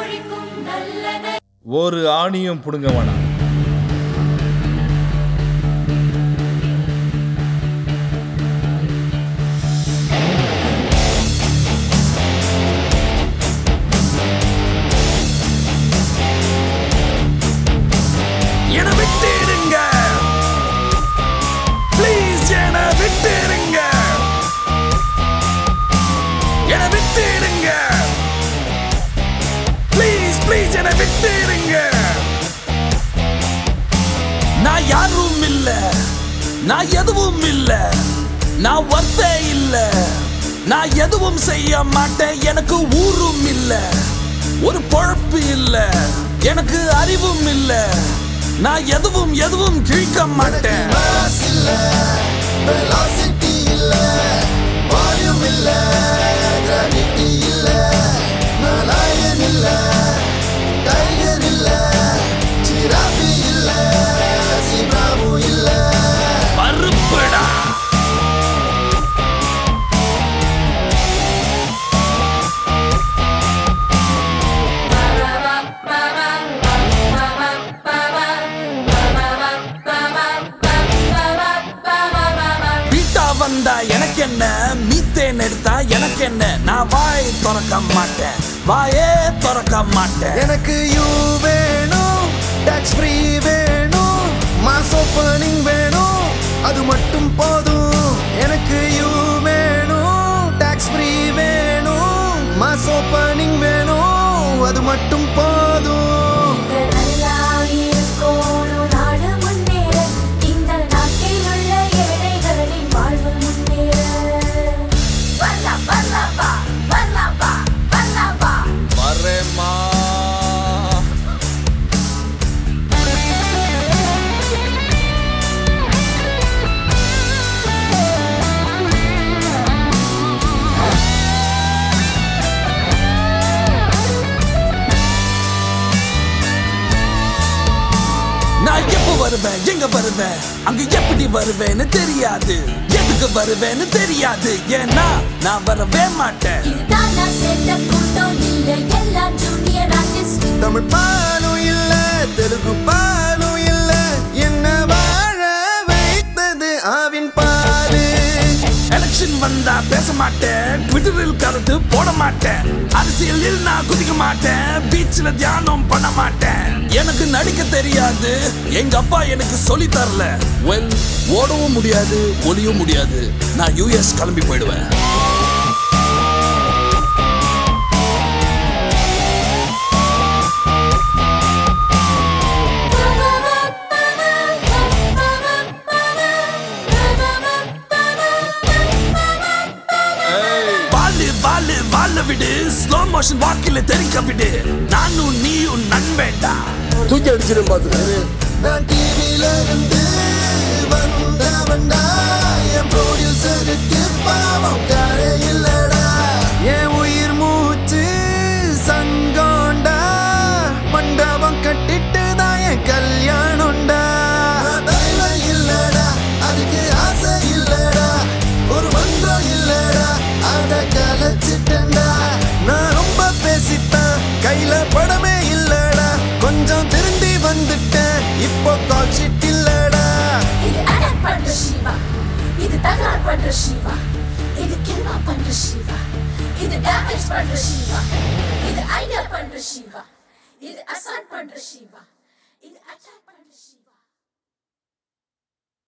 ஒழிக்கும் நல்லன ஒரு ஆணியும் புடுங்க வேணாம் என விட்டுடுங்க ப்ளீஸ் என விட்டுடுங்க என விட்டுடுங்க ப்ளீஸ் ப்ளீஸ் என விட்டுடுங்க நான் யாரும் இல்ல நான் எதுவும் இல்ல நான் ஒர்த்தே இல்ல நான் எதுவும் செய்ய மாட்டேன் எனக்கு ஊரும் இல்ல ஒரு பொழப்பு இல்ல எனக்கு அறிவும் இல்ல நான் எதுவும் எதுவும் கிழிக்க மாட்டேன் mass இல்ல velocity இல்ல volume இல்ல gravity இல்ல நான் lion இல்ல tiger இல்ல giraffe இல்ல zebraவும் இல்ல மறுப்படா பீட்டா வந்தா எனக்கு என்ன மீத்தேன் எடுத்தா எனக்கு என்ன நான் வாய் திறக்க மாட்டேன் வாயே திறக்க மாட்டேன் எனக்கு யூ வேணும் டாக்ஸ் ஃப்ரீ வேணும் மாஸ் ஓப்பனிங் வேணும் அது மட்டும் போதும் எனக்கு யூ வேணும் டாக்ஸ் ஃப்ரீ வேணும் மாஸ் ஓப்பனிங் வேணும் அது மட்டும் போதும் இந்த நல்லா இருக்கோணும் நாடு முன்னேற இந்த நாட்டில் உள்ள ஏழைகளின் வாழ்வு முன்னேற வரலாம் வரலாம் வா வரலாம் வா வரலாம் வா வரேம்மா நான் எப்ப வருவேன் எங்க வருவேன் அங்க எப்படி வருவேன்னு தெரியாது எதுக்கு வருவேன்னு தெரியாது ஏன்னா நான் வரவே மாட்டேன் இதுதான் நான் சேர்ந்த கூட்டம் இல்லை எல்லாம் ஜூனியர் ஆர்டிஸ்ட் தமிழ் பாலும் இல்ல தெலுங்கு பாலும் இல்ல என்ன வாழ வைத்தது ஆவின் பாரு எலெக்ஷன் வந்தா பேச மாட்டேன் ட்விட்டரில் கருத்து போட மாட்டேன் அரசியலில் நான் குதிக்க மாட்டேன் பீச்ல தியானம் பண்ண மாட்டேன் எனக்கு நடிக்க தெரியாது எங்க அப்பா எனக்கு சொல்லி தரல வெல் ஓடவும் முடியாது ஒளியும் முடியாது நான் யூஎஸ் கிளம்பி போயிடுவேன் வாழு வாழு வாழ விடு ஸ்லோ மோஷன் வாக்கில தெரிக்க விடு நானும் நீயும் நண்பேண்டா தூக்கி அடிச்சிடும் பார்த்துக்க நான் டிவில இருந்து வந்தவன்டா என் ப்ரொடியூசருக்கு பாவம் கரை இல்லடா என் உயிர் மூச்சு சங்கோண்டா மண்டபம் கட்டிட்டு தான் என் கல்யாணம்டா தைலம் இல்லடா அதுக்கு ஆசை இல்லடா ஒரு மந்திரம் இல்லடா அத கலைச்சிட்டேன்டா நான் ரொம்ப பேசிட்டேன் கையில படமே இல்லடா கொஞ்சம் திருந்தி வந்துட்டேன் இப்போ கால் ஷீட் இல்லடா இது அனல் பண்ற சிவா இது தகராறு பண்ற சிவா இது கில்மா பண்ற சிவா இது டேமேஜ் பண்ற சிவா இது ஐடியா பண்ற சிவா இது அசான் பண்ற சிவா